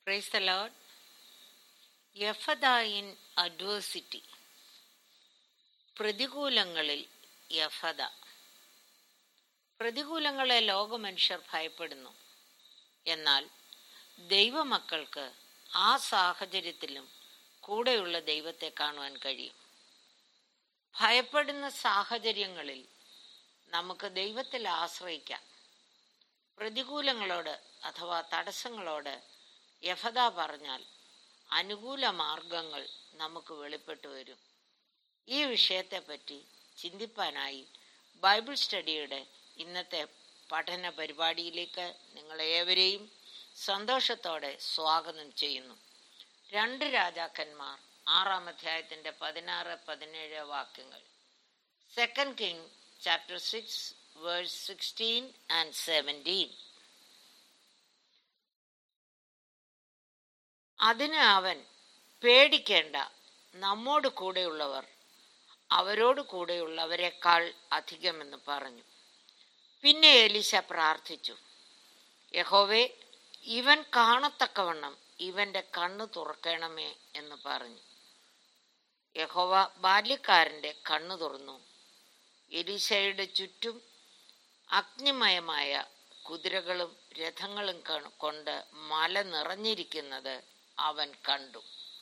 Praise the Lord. യഫദ in adversity പ്രതികൂലങ്ങളിൽ യഫദ പ്രതികൂലങ്ങളെ ലോകമനുഷ്യർ ഭയപ്പെടുന്നു എന്നാൽ ദൈവമക്കൾക്ക് ആ സാഹചര്യത്തിലും കൂടെയുള്ള ദൈവത്തെ കാണുവാൻ കഴിയും ഭയപ്പെടുന്ന സാഹചര്യങ്ങളിൽ നമുക്ക് ദൈവത്തിൽ ആശ്രയിക്കാം പ്രതികൂലങ്ങളോട് അഥവാ തടസ്സങ്ങളോട് യഫദ പറഞ്ഞാൽ അനുകൂല മാർഗങ്ങൾ നമുക്ക് വെളിപ്പെട്ടു വരും ഈ വിഷയത്തെപ്പറ്റി ചിന്തിപ്പാനായി ബൈബിൾ സ്റ്റഡിയുടെ ഇന്നത്തെ പഠന പരിപാടിയിലേക്ക് നിങ്ങളേവരെയും സന്തോഷത്തോടെ സ്വാഗതം ചെയ്യുന്നു രണ്ട് രാജാക്കന്മാർ ആറാം അധ്യായത്തിന്റെ പതിനാറ് പതിനേഴ് വാക്യങ്ങൾ second king chapter six verse sixteen and seventeen അതിന് അവൻ പേടിക്കേണ്ട നമ്മോട് കൂടെയുള്ളവർ അവരോട് കൂടെയുള്ളവരെക്കാൾ അധികമെന്ന് പറഞ്ഞു പിന്നെ എലിശ പ്രാർത്ഥിച്ചു യഹോവേ ഇവൻ കാണത്തക്കവണ്ണം ഇവന്റെ കണ്ണ് തുറക്കണമേ എന്ന് പറഞ്ഞു യഹോവ ബാല്യക്കാരന്റെ കണ്ണു തുറന്നു എലിശയുടെ ചുറ്റും അഗ്നിമയമായ കുതിരകളും രഥങ്ങളും കൊണ്ട് മല നിറഞ്ഞിരിക്കുന്നത് അവൻ കണ്ടു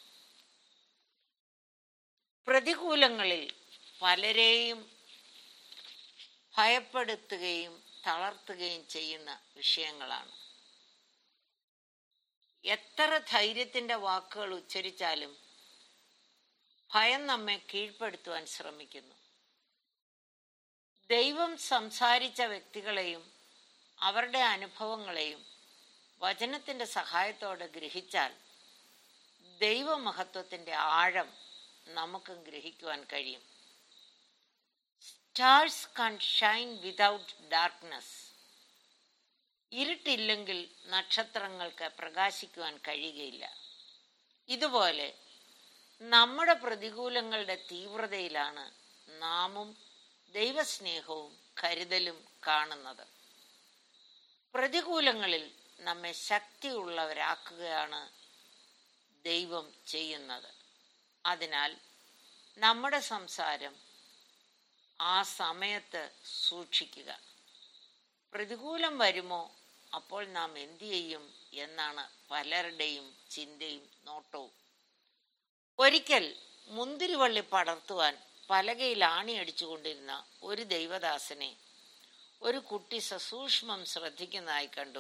പ്രതികൂലങ്ങളിൽ പലരെയും ഭയപ്പെടുത്തുകയും തളർത്തുകയും ചെയ്യുന്ന വിഷയങ്ങളാണ് എത്ര ധൈര്യത്തിന്റെ വാക്കുകൾ ഉച്ചരിച്ചാലും ഭയം നമ്മെ കീഴ്പ്പെടുത്തുവാൻ ശ്രമിക്കുന്നു ദൈവം സംസാരിച്ച വ്യക്തികളെയും അവരുടെ അനുഭവങ്ങളെയും വചനത്തിന്റെ സഹായത്തോടെ ഗ്രഹിച്ചാൽ ദൈവമഹത്വത്തിന്റെ ആഴം നമുക്കും ഗ്രഹിക്കുവാൻ കഴിയും stars can shine without darkness ഇരുട്ടില്ലെങ്കിൽ നക്ഷത്രങ്ങൾക്ക് പ്രകാശിക്കുവാൻ കഴിയുകയില്ല ഇതുപോലെ നമ്മുടെ പ്രതികൂലങ്ങളുടെ തീവ്രതയിലാണ് നാമും ദൈവസ്നേഹവും കരുതലും കാണുന്നത് പ്രതികൂലങ്ങളിൽ നമ്മെ ശക്തിയുള്ളവരാക്കുകയാണ് ദൈവം ചെയ്യുന്നത് അതിനാൽ നമ്മുടെ സംസാരം ആ സമയത്ത് സൂക്ഷിക്കുക പ്രതികൂലം വരുമോ അപ്പോൾ നാം എന്തു ചെയ്യും എന്നാണ് പലരുടെയും ചിന്തയും നോട്ടവും ഒരിക്കൽ മുന്തിരിവള്ളി പടർത്തുവാൻ പലകയിൽ ആണിയടിച്ചുകൊണ്ടിരുന്ന ഒരു ദൈവദാസനെ ഒരു കുട്ടി സസൂക്ഷ്മം ശ്രദ്ധിക്കുന്നതായി കണ്ടു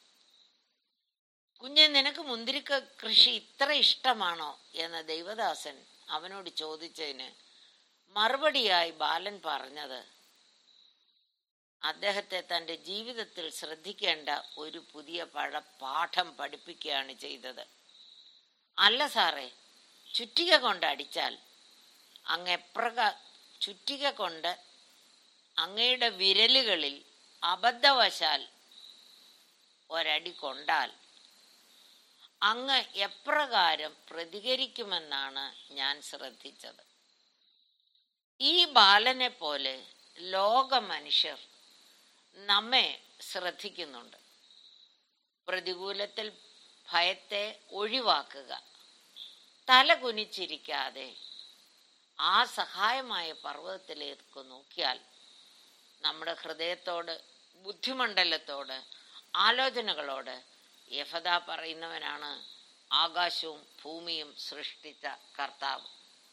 കുഞ്ഞെ നിനക്ക് മുന്തിരിക്ക കൃഷി ഇത്ര ഇഷ്ടമാണോ എന്ന ദൈവദാസൻ അവനോട് ചോദിച്ചതിന് മറുപടിയായി ബാലൻ പറഞ്ഞത് അദ്ദേഹത്തെ തന്റെ ജീവിതത്തിൽ ശ്രദ്ധിക്കേണ്ട ഒരു പുതിയ പഴ പാഠം പഠിപ്പിക്കുകയാണ് ചെയ്തത് അല്ല സാറേ ചുറ്റിക കൊണ്ട് അടിച്ചാൽ അങ്ങ് എപ്രക ചുറ്റിക കൊണ്ട് അങ്ങയുടെ വിരലുകളിൽ അബദ്ധവശാൽ ഒരടി കൊണ്ടാൽ അങ്ങ് എപ്രകാരം പ്രതികരിക്കുമെന്നാണ് ഞാൻ ശ്രദ്ധിച്ചത് ഈ ബാലനെ പോലെ ലോക മനുഷ്യർ നമ്മെ ശ്രദ്ധിക്കുന്നുണ്ട് പ്രതികൂലത്തിൽ ഭയത്തെ ഒഴിവാക്കുക തല കുനിച്ചിരിക്കാതെ ആ സഹായമായ പർവ്വതത്തിലേക്ക് നോക്കിയാൽ നമ്മുടെ ഹൃദയത്തോട് ബുദ്ധിമണ്ഡലത്തോട് ആലോചനകളോട് യഫദ പറയുന്നവനാണ് ആകാശവും ഭൂമിയും സൃഷ്ടിച്ച കർത്താവ്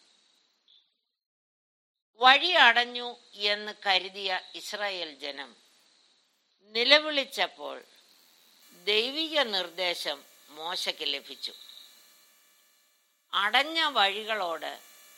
വഴി അടഞ്ഞു എന്ന് കരുതിയ ഇസ്രായേൽ ജനം നിലവിളിച്ചപ്പോൾ ദൈവിക നിർദ്ദേശം മോശയ്ക്ക് ലഭിച്ചു അടഞ്ഞ വഴികളോട്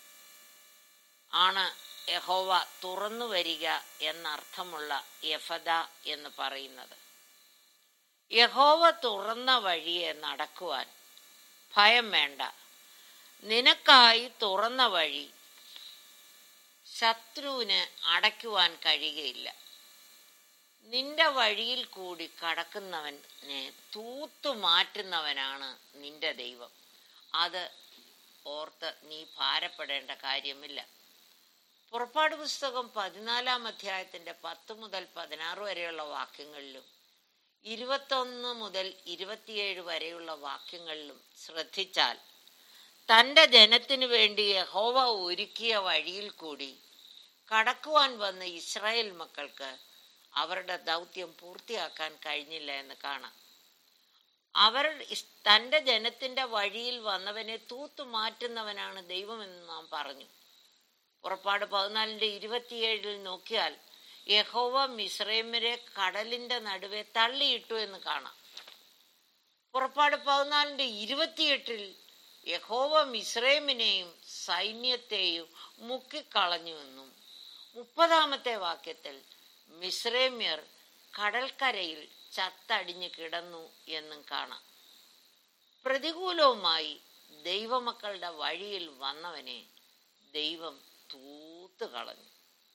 ആണ് യഹോവ തുറന്നു വരിക എന്നർത്ഥമുള്ള യഫദ എന്ന് പറയുന്നത് യഹോവ തുറന്ന വഴിയെ നടക്കുവാൻ ഭയം വേണ്ട നിനക്കായി തുറന്ന വഴി ശത്രുവിന് അടയ്ക്കുവാൻ കഴിയുകയില്ല നിന്റെ വഴിയിൽ കൂടി കടക്കുന്നവനെ തൂത്തു മാറ്റുന്നവനാണ് നിന്റെ ദൈവം അത് ഓർത്ത് നീ ഭാരപ്പെടേണ്ട കാര്യമില്ല പുറപ്പാട് പുസ്തകം പതിനാലാം അധ്യായത്തിന്റെ പത്ത് മുതൽ പതിനാറ് വരെയുള്ള വാക്യങ്ങളിലും ഇരുപത്തൊന്ന് മുതൽ ഇരുപത്തിയേഴ് വരെയുള്ള വാക്യങ്ങളിലും ശ്രദ്ധിച്ചാൽ തന്റെ ജനത്തിനു വേണ്ടി യഹോവ ഒരുക്കിയ വഴിയിൽ കൂടി കടക്കുവാൻ വന്ന ഇസ്രായേൽ മക്കൾക്ക് അവരുടെ ദൗത്യം പൂർത്തിയാക്കാൻ കഴിഞ്ഞില്ല എന്ന് കാണാം അവർ ഇസ്- തന്റെ ജനത്തിന്റെ വഴിയിൽ വന്നവനെ തൂത്തു മാറ്റുന്നവനാണ് ദൈവമെന്ന് നാം പറഞ്ഞു പുറപ്പാട് പതിനാലിന്റെ ഇരുപത്തിയേഴിൽ നോക്കിയാൽ യഹോവ മിസ്രൈമിനെ കടലിന്റെ നടുവെ തള്ളിയിട്ടു എന്ന് കാണാം പുറപ്പാട് പതിനാലിന്റെ ഇരുപത്തിയെട്ടിൽ യഹോവ മിസ്രൈമിനെയും സൈന്യത്തെയും മുക്കിക്കളഞ്ഞുവെന്നും മുപ്പതാമത്തെ വാക്യത്തിൽ മിസ്രൈമ്യർ കടൽക്കരയിൽ ചത്തടിഞ്ഞു കിടന്നു എന്നും കാണാം പ്രതികൂലവുമായി ദൈവമക്കളുടെ വഴിയിൽ വന്നവനെ ദൈവം തൂത്ത് കളഞ്ഞു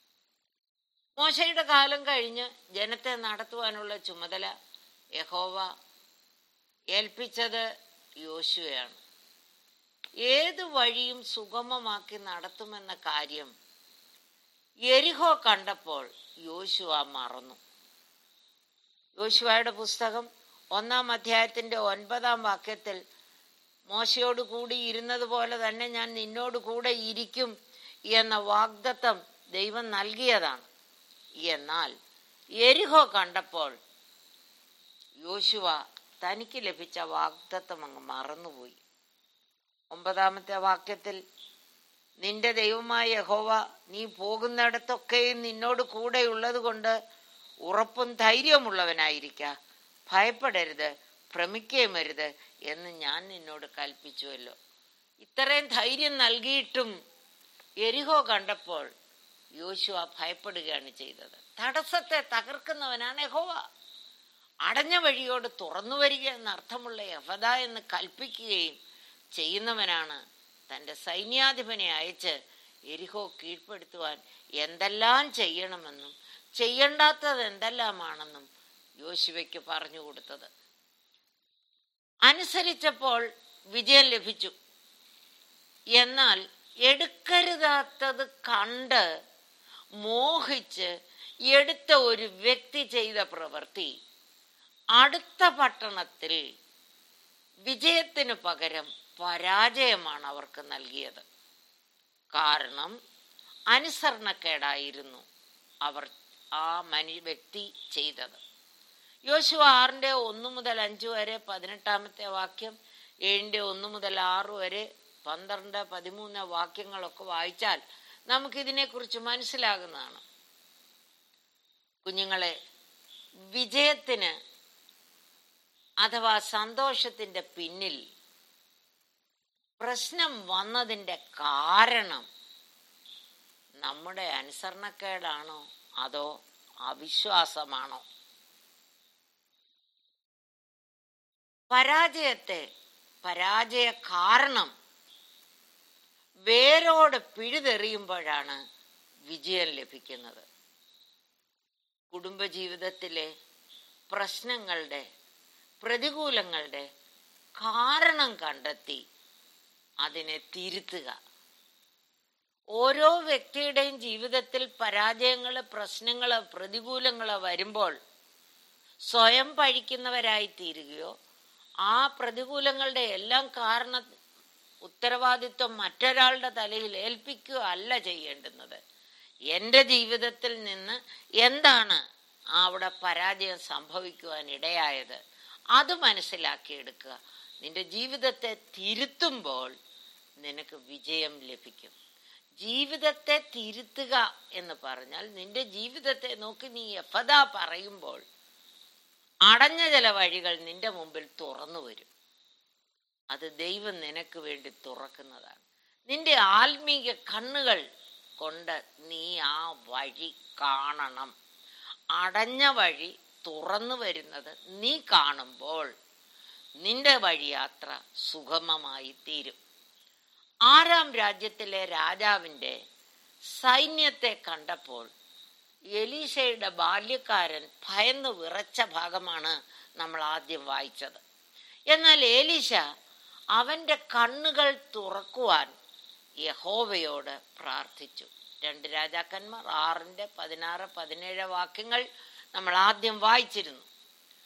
മോശയുടെ കാലം കഴിഞ്ഞ് ജനത്തെ നടത്തുവാനുള്ള ചുമതല യഹോവ ഏൽപ്പിച്ചത് യോശുവയാണ് ഏത് വഴിയും സുഗമമാക്കി നടത്തുമെന്ന കാര്യം എരിഹോ കണ്ടപ്പോൾ യോശുവ മറന്നു യോശുവയുടെ പുസ്തകം ഒന്നാം അധ്യായത്തിന്റെ ഒൻപതാം വാക്യത്തിൽ മോശയോട് കൂടി ഇരുന്നത് പോലെ തന്നെ ഞാൻ നിന്നോട് കൂടെ ഇരിക്കും എന്ന വാഗ്ദത്തം ദൈവം നൽകിയതാണ് എന്നാൽ എരിഹോ കണ്ടപ്പോൾ യോശുവ തനിക്ക് ലഭിച്ച വാഗ്ദത്തം അങ്ങ് മറന്നുപോയി ഒമ്പതാമത്തെ വാക്യത്തിൽ നിന്റെ ദൈവമായ യഹോവ നീ പോകുന്നിടത്തൊക്കെയും നിന്നോട് കൂടെയുള്ളത് കൊണ്ട് ഉറപ്പും ധൈര്യമുള്ളവനായിരിക്ക ഭയപ്പെടരുത് ഭ്രമിക്കുകയുമരുത് എന്ന് ഞാൻ നിന്നോട് കൽപ്പിച്ചുവല്ലോ ഇത്രയും ധൈര്യം നൽകിയിട്ടും എരിഹോ കണ്ടപ്പോൾ യോശുവ ഭയപ്പെടുകയാണ് ചെയ്തത് തടസ്സത്തെ തകർക്കുന്നവനാണ് യഹോവ അടഞ്ഞ വഴിയോട് തുറന്നു വരിക എന്ന അർത്ഥമുള്ള യഹദ എന്ന് കൽപ്പിക്കുകയും ചെയ്യുന്നവനാണ് തന്റെ സൈന്യാധിപനെ അയച്ച് എരിഹോ കീഴ്പ്പെടുത്തുവാൻ എന്തെല്ലാം ചെയ്യണമെന്നും ചെയ്യണ്ടാത്തത് എന്തെല്ലാമാണെന്നും യോശുവയ്ക്ക് പറഞ്ഞു കൊടുത്തത് അനുസരിച്ചപ്പോൾ വിജയം ലഭിച്ചു എന്നാൽ എടുക്കരുതാത്തത് കണ്ട് മോഹിച്ച് എടുത്ത ഒരു വ്യക്തി ചെയ്ത പ്രവൃത്തി അടുത്ത പട്ടണത്തിൽ വിജയത്തിനു പകരം പരാജയമാണ് അവർക്ക് നൽകിയത് കാരണം അനുസരണക്കേടായിരുന്നു അവർ ആ മനു വ്യക്തി ചെയ്തത് യോശുവ ആറിന്റെ ഒന്ന് മുതൽ അഞ്ച് വരെ പതിനെട്ടാമത്തെ വാക്യം ഏഴിന്റെ ഒന്ന് മുതൽ ആറ് വരെ പന്ത്രണ്ട് പതിമൂന്ന് വാക്യങ്ങളൊക്കെ വായിച്ചാൽ നമുക്കിതിനെക്കുറിച്ച് മനസ്സിലാകുന്നതാണ് കുഞ്ഞുങ്ങളെ വിജയത്തിന് അഥവാ സന്തോഷത്തിന്റെ പിന്നിൽ പ്രശ്നം വന്നതിന്റെ കാരണം നമ്മുടെ അനുസരണക്കേടാണോ അതോ അവിശ്വാസമാണോ പരാജയത്തെ പരാജയ കാരണം വേരോട് പിഴുതെറിയുമ്പോഴാണ് വിജയം ലഭിക്കുന്നത് കുടുംബജീവിതത്തിലെ പ്രശ്നങ്ങളുടെ പ്രതികൂലങ്ങളുടെ കാരണം കണ്ടെത്തി അതിനെ തിരുത്തുക ഓരോ വ്യക്തിയുടെയും ജീവിതത്തിൽ പരാജയങ്ങൾ പ്രശ്നങ്ങൾ പ്രതികൂലങ്ങൾ വരുമ്പോൾ സ്വയം പഴിക്കുന്നവരായി തീരുകയോ ആ പ്രതികൂലങ്ങളുടെ എല്ലാം കാരണ ഉത്തരവാദിത്വം മറ്റൊരാളുടെ തലയിൽ ഏൽപ്പിക്കുക അല്ല ചെയ്യേണ്ടുന്നത് എൻ്റെ ജീവിതത്തിൽ നിന്ന് എന്താണ് അവിടെ പരാജയം സംഭവിക്കുവാൻ ഇടയായത് അത് മനസ്സിലാക്കിയെടുക്കുക നിന്റെ ജീവിതത്തെ തിരുത്തുമ്പോൾ നിനക്ക് വിജയം ലഭിക്കും ജീവിതത്തെ തിരുത്തുക എന്ന് പറഞ്ഞാൽ നിന്റെ ജീവിതത്തെ നോക്കി നീ എഫത പറയുമ്പോൾ അടഞ്ഞ ചില വഴികൾ നിന്റെ മുമ്പിൽ തുറന്നു വരും അത് ദൈവം നിനക്ക് വേണ്ടി തുറക്കുന്നതാണ് നിന്റെ ആത്മീക കണ്ണുകൾ കൊണ്ട് നീ ആ വഴി കാണണം അടഞ്ഞ വഴി തുറന്നു വരുന്നത് നീ കാണുമ്പോൾ നിന്റെ വഴിയാത്ര സുഗമമായി തീരും ആറാം രാജ്യത്തിലെ രാജാവിൻ്റെ സൈന്യത്തെ കണ്ടപ്പോൾ എലീശയുടെ ബാല്യക്കാരൻ ഭയന്ന് വിറച്ച ഭാഗമാണ് നമ്മൾ ആദ്യം വായിച്ചത് എന്നാൽ ഏലീശ അവന്റെ കണ്ണുകൾ തുറക്കുവാൻ യഹോവയോട് പ്രാർത്ഥിച്ചു രണ്ട് രാജാക്കന്മാർ ആറിന്റെ പതിനാറ് പതിനേഴ് വാക്യങ്ങൾ നമ്മൾ ആദ്യം വായിച്ചിരുന്നു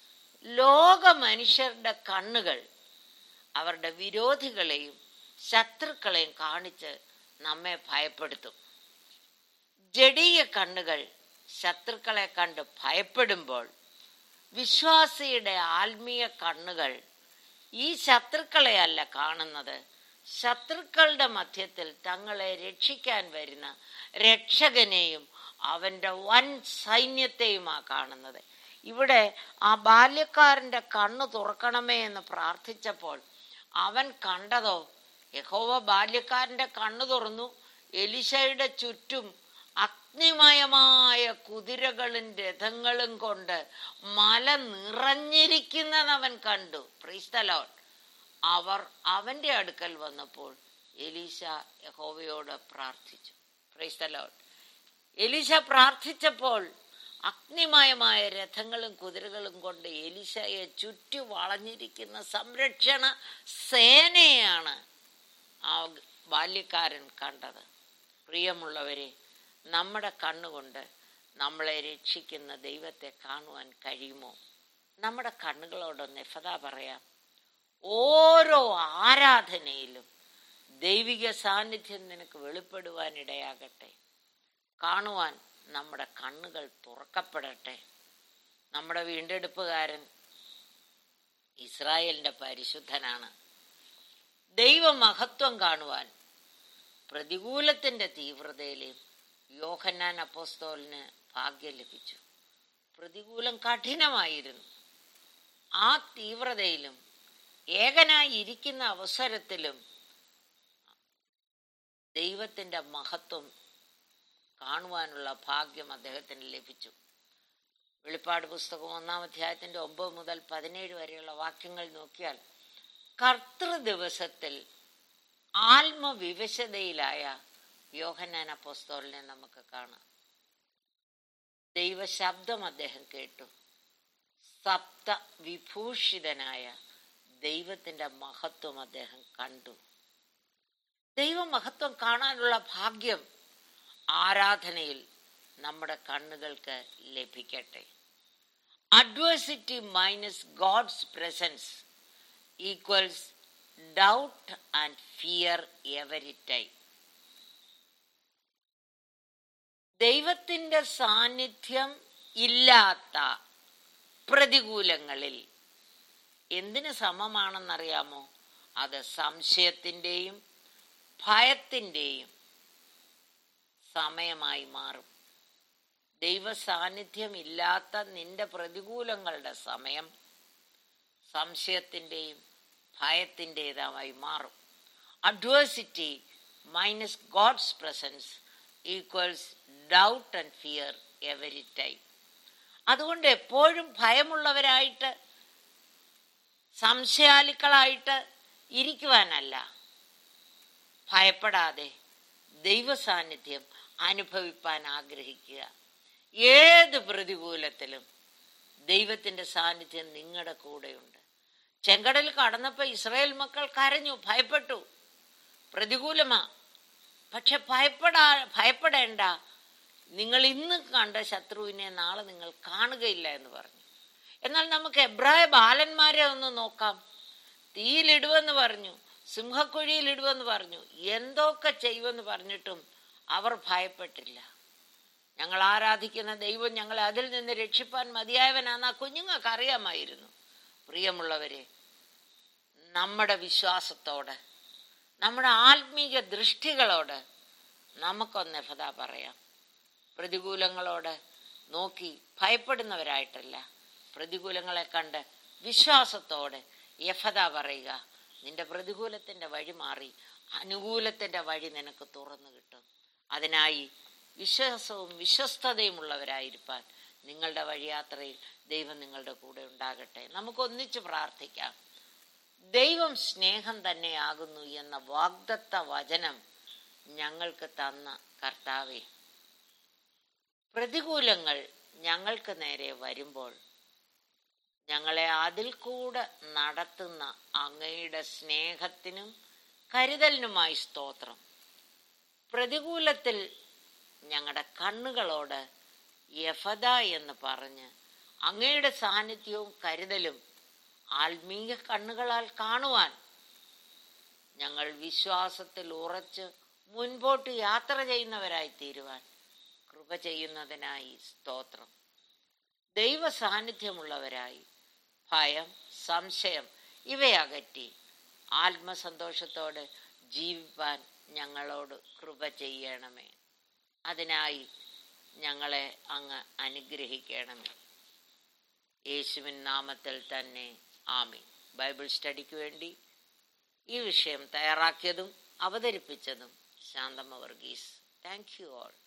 ലോക മനുഷ്യരുടെ കണ്ണുകൾ അവരുടെ വിരോധികളെയും ശത്രുക്കളെയും കാണിച്ച് നമ്മെ ഭയപ്പെടുത്തും ജഡീയ കണ്ണുകൾ ശത്രുക്കളെ കണ്ട് ഭയപ്പെടുമ്പോൾ വിശ്വാസിയുടെ ആത്മീയ കണ്ണുകൾ ഈ ശത്രുക്കളെയല്ല കാണുന്നത് ശത്രുക്കളുടെ മധ്യത്തിൽ തങ്ങളെ രക്ഷിക്കാൻ വരുന്ന രക്ഷകനെയും അവന്റെ വൻ സൈന്യത്തെയുമാ കാണുന്നത് ഇവിടെ ആ ബാല്യക്കാരന്റെ കണ്ണു തുറക്കണമേ എന്ന് പ്രാർത്ഥിച്ചപ്പോൾ അവൻ കണ്ടതോ യഹോവ ബാല്യക്കാരന്റെ കണ്ണു തുറന്നു എലിശയുടെ ചുറ്റും അഗ്നിമയമായ കുതിരകളും രഥങ്ങളും കൊണ്ട് മല നിറഞ്ഞിരിക്കുന്നത് അവൻ കണ്ടു പ്രീസ്തലോൺ അവർ അവന്റെ അടുക്കൽ വന്നപ്പോൾ എലീശ യഹോവയോട് പ്രാർത്ഥിച്ചു പ്രീസ്തലോൺ എലീശ പ്രാർത്ഥിച്ചപ്പോൾ അഗ്നിമയമായ രഥങ്ങളും കുതിരകളും കൊണ്ട് എലിശയെ ചുറ്റു വളഞ്ഞിരിക്കുന്ന സംരക്ഷണ സേനയാണ് ആ ബാല്യക്കാരൻ കണ്ടത് പ്രിയമുള്ളവരെ നമ്മുടെ കണ്ണുകൊണ്ട് നമ്മളെ രക്ഷിക്കുന്ന ദൈവത്തെ കാണുവാൻ കഴിയുമോ നമ്മുടെ കണ്ണുകളോടൊന്ന് എഫത പറയാം ഓരോ ആരാധനയിലും ദൈവിക സാന്നിധ്യം നിനക്ക് വെളിപ്പെടുവാൻ ഇടയാകട്ടെ കാണുവാൻ നമ്മുടെ കണ്ണുകൾ തുറക്കപ്പെടട്ടെ നമ്മുടെ വീണ്ടെടുപ്പുകാരൻ ഇസ്രായേലിന്റെ പരിശുദ്ധനാണ് ദൈവമഹത്വം കാണുവാൻ പ്രതികൂലത്തിന്റെ തീവ്രതയിലെയും യോഹന്നാൻ അപ്പോസ്തോലിന് ഭാഗ്യം ലഭിച്ചു പ്രതികൂലം കഠിനമായിരുന്നു ആ തീവ്രതയിലും ഏകനായി ഇരിക്കുന്ന അവസരത്തിലും ദൈവത്തിന്റെ മഹത്വം കാണുവാനുള്ള ഭാഗ്യം അദ്ദേഹത്തിന് ലഭിച്ചു വെളിപ്പാട് പുസ്തകം ഒന്നാം അധ്യായത്തിന്റെ ഒമ്പത് മുതൽ പതിനേഴ് വരെയുള്ള വാക്യങ്ങൾ നോക്കിയാൽ കർത്തൃ ദിവസത്തിൽ ആത്മവിവശതയിലായ യോഹന്നാൻ അപ്പോസ്തോലിനെ നമുക്ക് കാണാം ദൈവശബ്ദം അദ്ദേഹം കേട്ടു സപ്ത വിഭൂഷിതനായ ദൈവത്തിന്റെ മഹത്വം അദ്ദേഹം കണ്ടു ദൈവമഹത്വം കാണാനുള്ള ഭാഗ്യം ആരാധനയിൽ നമ്മുടെ കണ്ണുകൾക്ക് ലഭിക്കട്ടെ adversity minus God's presence equals doubt and fear every time ദൈവത്തിന്റെ സാന്നിധ്യം ഇല്ലാത്ത പ്രതികൂലങ്ങളിൽ എന്തിന് സമമാണെന്നറിയാമോ അത് സംശയത്തിൻ്റെയും ഭയത്തിൻ്റെയും സമയമായി മാറും ദൈവ സാന്നിധ്യം ഇല്ലാത്ത നിന്റെ പ്രതികൂലങ്ങളുടെ സമയം സംശയത്തിൻ്റെയും ഭയത്തിൻ്റെതായി മാറും adversity minus God's presence equals doubt and fear every time അതുകൊണ്ട് എപ്പോഴും ഭയമുള്ളവരായിട്ട് സംശയാലുക്കളായിട്ട് ഇരിക്കുവാനല്ല ഭയപ്പെടാതെ ദൈവ സാന്നിധ്യം അനുഭവിപ്പാൻ ആഗ്രഹിക്കുക ഏത് പ്രതികൂലത്തിലും ദൈവത്തിന്റെ സാന്നിധ്യം നിങ്ങളുടെ കൂടെയുണ്ട് ചെങ്കടൽ കടന്നപ്പോൾ ഇസ്രായേൽ മക്കൾ കരഞ്ഞു ഭയപ്പെട്ടു പ്രതികൂലമാ പക്ഷെ ഭയപ്പെടാ ഭയപ്പെടേണ്ട നിങ്ങൾ ഇന്ന് കണ്ട ശത്രുവിനെ നാളെ നിങ്ങൾ കാണുകയില്ല എന്ന് പറഞ്ഞു എന്നാൽ നമുക്ക് എബ്രായ ബാലന്മാരെ ഒന്ന് നോക്കാം തീയിലിടുവെന്ന് പറഞ്ഞു സിംഹക്കുഴിയിലിടുവെന്ന് പറഞ്ഞു എന്തൊക്കെ ചെയ്യുമെന്ന് പറഞ്ഞിട്ടും അവർ ഭയപ്പെട്ടില്ല ഞങ്ങൾ ആരാധിക്കുന്ന ദൈവം ഞങ്ങളെ അതിൽ നിന്ന് രക്ഷിപ്പാൻ മതിയായവനാന്ന് ആ കുഞ്ഞുങ്ങൾക്ക് അറിയാമായിരുന്നു പ്രിയമുള്ളവരെ നമ്മുടെ വിശ്വാസത്തോടെ നമ്മുടെ ആത്മീയ ദൃഷ്ടികളോട് നമുക്കൊന്ന് എഫത പറയാം പ്രതികൂലങ്ങളോട് നോക്കി ഭയപ്പെടുന്നവരായിട്ടല്ല പ്രതികൂലങ്ങളെ കണ്ട് വിശ്വാസത്തോടെ യഫത പറയുക നിന്റെ പ്രതികൂലത്തിന്റെ വഴി മാറി അനുകൂലത്തിന്റെ വഴി നിനക്ക് തുറന്നു കിട്ടും അതിനായി വിശ്വാസവും വിശ്വസ്തതയും ഉള്ളവരായിരിക്കാൻ നിങ്ങളുടെ വഴിയാത്രയിൽ ദൈവം നിങ്ങളുടെ കൂടെ ഉണ്ടാകട്ടെ നമുക്കൊന്നിച്ച് പ്രാർത്ഥിക്കാം ദൈവം സ്നേഹം തന്നെയാകുന്നു എന്ന വാഗ്ദത്ത വചനം ഞങ്ങൾക്ക് തന്ന കർത്താവെ പ്രതികൂലങ്ങൾ ഞങ്ങൾക്ക് നേരെ വരുമ്പോൾ ഞങ്ങളെ അതിൽ കൂടെ നടത്തുന്ന അങ്ങയുടെ സ്നേഹത്തിനും കരുതലിനുമായി സ്തോത്രം പ്രതികൂലത്തിൽ ഞങ്ങളുടെ കണ്ണുകളോട് യഫത എന്ന് പറഞ്ഞ് അങ്ങയുടെ സാന്നിധ്യവും കരുതലും ആത്മീയ കണ്ണുകളാൽ കാണുവാൻ ഞങ്ങൾ വിശ്വാസത്തിൽ ഉറച്ച് മുൻപോട്ട് യാത്ര ചെയ്യുന്നവരായി തീരുവാൻ കൃപ ചെയ്യുന്നതിനായി സ്തോത്രം ദൈവ സാന്നിധ്യമുള്ളവരായി ഭയം സംശയം ഇവയകറ്റി ആത്മസന്തോഷത്തോടെ ജീവിപ്പാൻ ഞങ്ങളോട് കൃപ ചെയ്യണമേ അതിനായി ഞങ്ങളെ അങ്ങ് അനുഗ്രഹിക്കണമേ യേശുവിൻ നാമത്തിൽ തന്നെ ആമി ബൈബിൾ സ്റ്റഡിക്ക് വേണ്ടി ഈ വിഷയം തയ്യാറാക്കിയതും അവതരിപ്പിച്ചതും Shanthamma Varghese thank you all